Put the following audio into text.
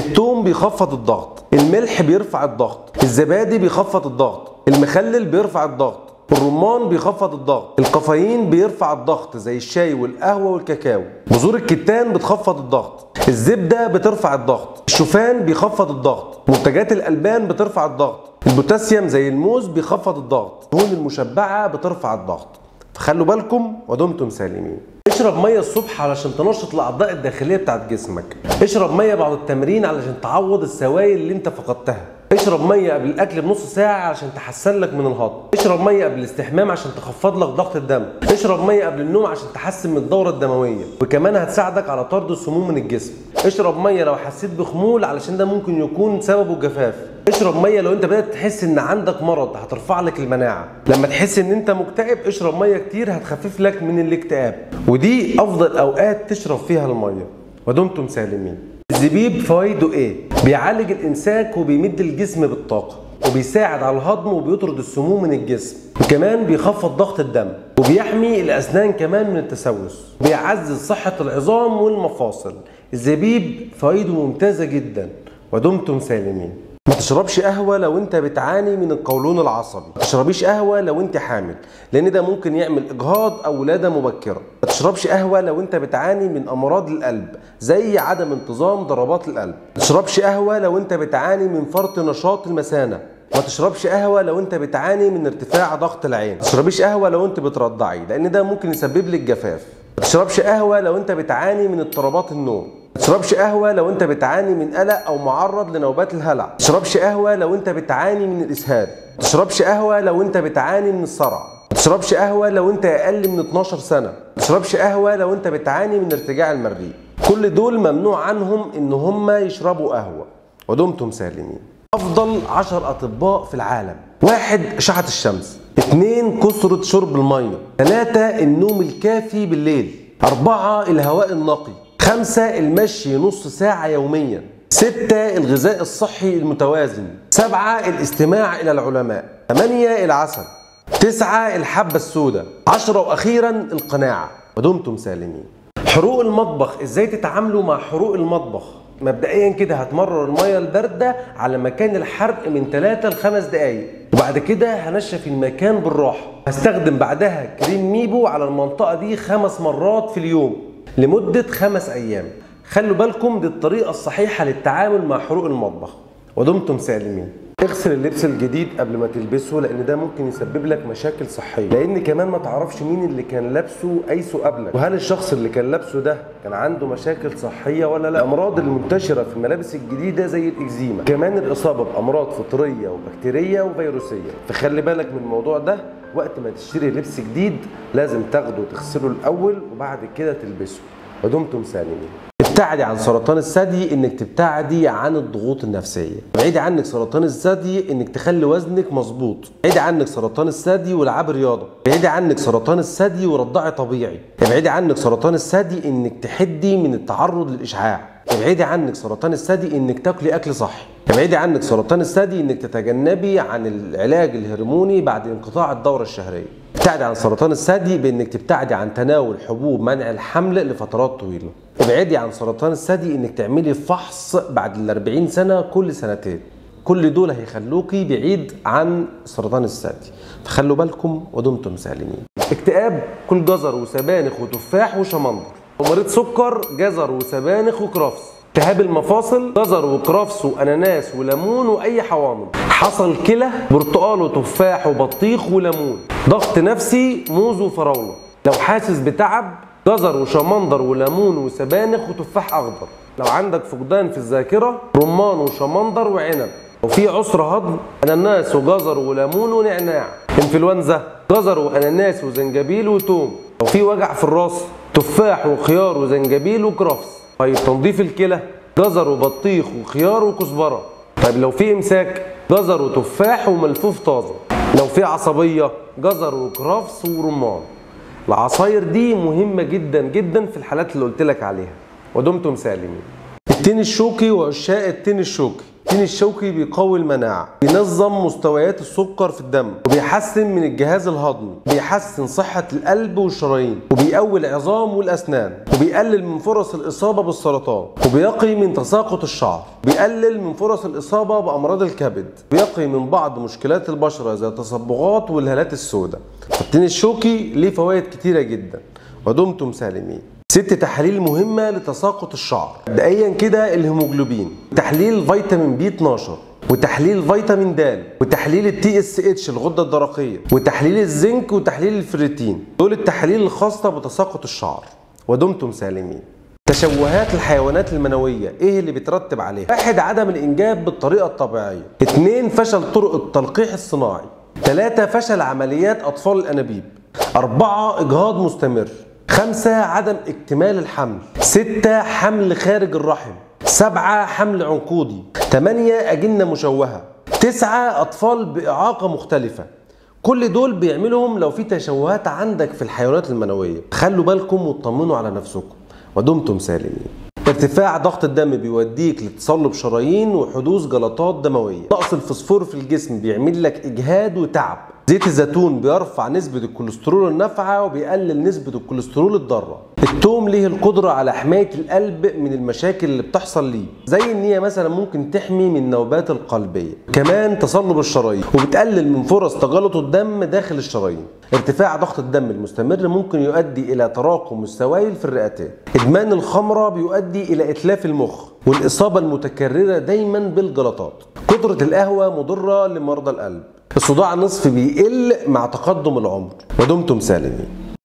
التوم بيخفض الضغط الملح بيرفع الضغط الزبادي بيخفض الضغط المخلل بيرفع الضغط الرمان بيخفض الضغط الكافيين بيرفع الضغط زي الشاي والقهوه والكاكاو بذور الكتان بتخفض الضغط الزبده بترفع الضغط الشوفان بيخفض الضغط منتجات الالبان بترفع الضغط البوتاسيوم زي الموز بيخفض الضغط الدهون المشبعه بترفع الضغط فخلوا بالكم ودمتم سالمين اشرب ميه الصبح علشان تنشط الاعضاء الداخليه بتاعت جسمك اشرب ميه بعد التمرين علشان تعوض السوائل اللي انت فقدتها اشرب ميه قبل الاكل بنص ساعه عشان تحسن لك من الهضم اشرب ميه قبل الاستحمام عشان تخفض لك ضغط الدم اشرب ميه قبل النوم عشان تحسن من الدوره الدمويه وكمان هتساعدك على طرد السموم من الجسم اشرب ميه لو حسيت بخمول علشان ده ممكن يكون سببه جفاف اشرب ميه لو انت بدات تحس ان عندك مرض هترفع لك المناعه لما تحس ان انت مكتئب اشرب ميه كتير هتخفف لك من الاكتئاب ودي افضل اوقات تشرب فيها الميه ودمتم سالمين الزبيب فوائده ايه بيعالج الامساك وبيمد الجسم بالطاقه وبيساعد على الهضم وبيطرد السموم من الجسم وكمان بيخفض ضغط الدم وبيحمي الاسنان كمان من التسوس بيعزز صحه العظام والمفاصل الزبيب فوائده ممتازه جدا ودمتم سالمين ما تشربش قهوة لو انت بتعاني من القولون العصبي ما تشربيش قهوة لو انت حامل لان ده ممكن يعمل اجهاض او ولادة مبكرة ما تشربش قهوة لو انت بتعاني من امراض القلب زي عدم انتظام ضربات القلب ما تشربش قهوة لو انت بتعاني من فرط نشاط المثانة ما تشربش قهوة لو انت بتعاني من ارتفاع ضغط العين ما تشربيش قهوة لو انت بترضعي لان ده ممكن يسبب لك جفاف ما تشربش قهوة لو انت بتعاني من اضطرابات النوم ما تشربش قهوة لو انت بتعاني من قلق او معرض لنوبات الهلع ما تشربش قهوة لو انت بتعاني من الاسهال ما تشربش قهوة لو انت بتعاني من الصرع ما تشربش قهوة لو انت اقل من 12 سنة ما تشربش قهوة لو انت بتعاني من ارتجاع المريء كل دول ممنوع عنهم ان هم يشربوا قهوة ودمتم سالمين افضل 10 اطباء في العالم واحد اشعة الشمس اثنين كثرة شرب المية ثلاثة النوم الكافي بالليل أربعة الهواء النقي خمسة المشي نص ساعة يوميا ستة الغذاء الصحي المتوازن سبعة الاستماع إلى العلماء ثمانية العسل تسعة الحبة السوداء عشرة وأخيرا القناعة ودمتم سالمين حروق المطبخ ازاي تتعاملوا مع حروق المطبخ مبدئيا كده هتمرر الميه البارده على مكان الحرق من 3 ل 5 دقائق وبعد كده هنشف المكان بالراحه هستخدم بعدها كريم ميبو على المنطقه دي خمس مرات في اليوم لمده خمس ايام خلوا بالكم دي الطريقه الصحيحه للتعامل مع حروق المطبخ ودمتم سالمين اغسل اللبس الجديد قبل ما تلبسه لان ده ممكن يسبب لك مشاكل صحيه لان كمان ما تعرفش مين اللي كان لابسه قايسه قبلك وهل الشخص اللي كان لابسه ده كان عنده مشاكل صحيه ولا لا الامراض المنتشره في الملابس الجديده زي الاكزيما كمان الاصابه بامراض فطريه وبكتيريه وفيروسيه فخلي بالك من الموضوع ده وقت ما تشتري لبس جديد لازم تاخده وتغسله الاول وبعد كده تلبسه ودمتم سالمين ابتعدي عن سرطان الثدي انك تبتعدي عن الضغوط النفسيه ابعدي عنك سرطان الثدي انك تخلي وزنك مظبوط ابعدي عنك سرطان الثدي والعاب رياضه ابعدي عنك سرطان الثدي ورضعي طبيعي ابعدي عنك سرطان الثدي انك تحدي من التعرض للاشعاع ابعدي عنك سرطان الثدي انك تاكلي اكل صحي ابعدي عنك سرطان الثدي انك تتجنبي عن العلاج الهرموني بعد انقطاع الدوره الشهريه ابتعدي عن سرطان الثدي بانك تبتعدي عن تناول حبوب منع الحمل لفترات طويله ابعدي عن سرطان الثدي انك تعملي فحص بعد ال 40 سنه كل سنتين كل دول هيخلوكي بعيد عن سرطان الثدي فخلوا بالكم ودمتم سالمين اكتئاب كل جزر وسبانخ وتفاح وشمندر ومريض سكر جزر وسبانخ وكرفس التهاب المفاصل جزر وكرفس واناناس وليمون واي حوامض حصل كلى برتقال وتفاح وبطيخ وليمون ضغط نفسي موز وفراوله لو حاسس بتعب جزر وشمندر وليمون وسبانخ وتفاح اخضر لو عندك فقدان في الذاكره رمان وشمندر وعنب لو في عسر هضم اناناس وجزر وليمون ونعناع انفلونزا جزر واناناس وزنجبيل وتوم لو في وجع في الراس تفاح وخيار وزنجبيل وكرفس طيب تنظيف الكلى جزر وبطيخ وخيار وكزبره طيب لو في امساك جزر وتفاح وملفوف طازه لو في عصبيه جزر وكرفس ورمان العصاير دي مهمه جدا جدا في الحالات اللي قلت لك عليها ودمتم سالمين التين الشوكي وعشاق التين الشوكي التين الشوكي بيقوي المناعة بينظم مستويات السكر في الدم وبيحسن من الجهاز الهضمي بيحسن صحة القلب والشرايين وبيقوي العظام والأسنان وبيقلل من فرص الإصابة بالسرطان وبيقي من تساقط الشعر بيقلل من فرص الإصابة بأمراض الكبد بيقي من بعض مشكلات البشرة زي التصبغات والهالات السوداء التين الشوكي ليه فوائد كتيرة جدا ودمتم سالمين ست تحاليل مهمة لتساقط الشعر مبدئيا كده الهيموجلوبين تحليل فيتامين بي 12 وتحليل فيتامين د وتحليل التي اس اتش الغده الدرقيه وتحليل الزنك وتحليل الفريتين دول التحاليل الخاصه بتساقط الشعر ودمتم سالمين تشوهات الحيوانات المنوية ايه اللي بيترتب عليها واحد عدم الانجاب بالطريقة الطبيعية اتنين فشل طرق التلقيح الصناعي ثلاثة فشل عمليات اطفال الانابيب أربعة إجهاض مستمر خمسة عدم اكتمال الحمل ستة حمل خارج الرحم سبعة حمل عنقودي ثمانية أجنة مشوهة تسعة أطفال بإعاقة مختلفة كل دول بيعملهم لو في تشوهات عندك في الحيوانات المنوية خلوا بالكم وطمنوا على نفسكم ودمتم سالمين ارتفاع ضغط الدم بيوديك لتصلب شرايين وحدوث جلطات دمويه نقص الفوسفور في الجسم بيعمل لك اجهاد وتعب زيت الزيتون بيرفع نسبة الكوليسترول النافعة وبيقلل نسبة الكوليسترول الضارة التوم ليه القدرة على حماية القلب من المشاكل اللي بتحصل ليه زي ان هي مثلا ممكن تحمي من النوبات القلبية كمان تصلب الشرايين وبتقلل من فرص تجلط الدم داخل الشرايين ارتفاع ضغط الدم المستمر ممكن يؤدي الى تراكم السوائل في الرئتين ادمان الخمرة بيؤدي الى اتلاف المخ والاصابة المتكررة دايما بالجلطات كترة القهوة مضرة لمرضى القلب الصداع النصفي بيقل مع تقدم العمر ودمتم سالمين